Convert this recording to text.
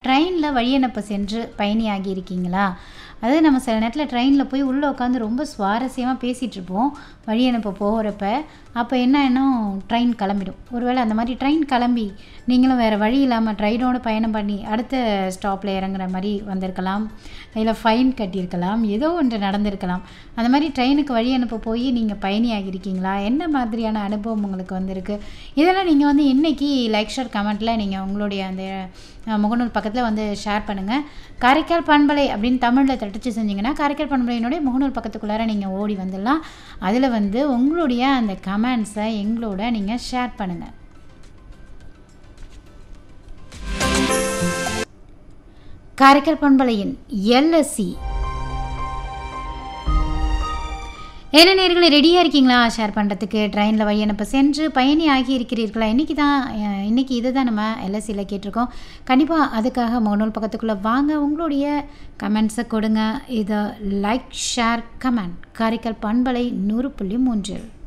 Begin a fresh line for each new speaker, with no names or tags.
ட்ரெயினில் வழியனுப்ப சென்று பயணியாகி இருக்கீங்களா அதாவது நம்ம சில நேரத்தில் ட்ரெயினில் போய் உள்ளே உட்காந்து ரொம்ப சுவாரஸ்யமாக பேசிகிட்டு இருப்போம் வழி அனுப்ப போகிறப்ப அப்போ என்ன இன்னும் ட்ரெயின் கிளம்பிடும் ஒருவேளை அந்த மாதிரி ட்ரெயின் கிளம்பி நீங்களும் வேறு வழி இல்லாமல் ட்ரெயினோட பயணம் பண்ணி அடுத்த ஸ்டாப்பில் இறங்குற மாதிரி வந்திருக்கலாம் இல்லை ஃபைன் கட்டியிருக்கலாம் ஏதோ ஒன்று நடந்திருக்கலாம் அந்த மாதிரி ட்ரெயினுக்கு வழி அனுப்ப போய் நீங்கள் பயணி ஆகியிருக்கீங்களா என்ன மாதிரியான அனுபவம் உங்களுக்கு வந்திருக்கு இதெல்லாம் நீங்கள் வந்து இன்றைக்கி லைக் ஷேர் கமெண்ட்டில் நீங்கள் உங்களுடைய அந்த அஹ், முகநூல் பக்கத்தில் வந்து ஷேர் பண்ணுங்கள் காரைக்கால் பண்பலை அப்படின்னு தமிழில் தட்டிச்சு செஞ்சீங்கன்னா காரைக்கால் பண்பலையினுடைய முகநூல் பக்கத்துக்குள்ளார நீங்கள் ஓடி வந்துடலாம் அதில் வந்து உங்களுடைய அந்த கமெண்ட்ஸை எங்களோட நீங்கள் ஷேர் பண்ணுங்கள் காரைக்கால் பண்பலையின் எல்எஸ்சி என்ன நேர்களை ரெடியாக இருக்கீங்களா ஷேர் பண்ணுறதுக்கு ட்ரெயினில் வழி அனுப்ப சென்று பயணி ஆகி இருக்கிறீர்களா இன்றைக்கி தான் அஹ், இன்னைக்கு இதை தான் நம்ம எல்எஸ்சியில் கேட்டிருக்கோம் கண்டிப்பாக அதுக்காக முகநூல் பக்கத்துக்குள்ளே வாங்க உங்களுடைய கமெண்ட்ஸை கொடுங்க இதை லைக் ஷேர் கமெண்ட் காரைக்கால் பண்பலை நூறு புள்ளி மூன்று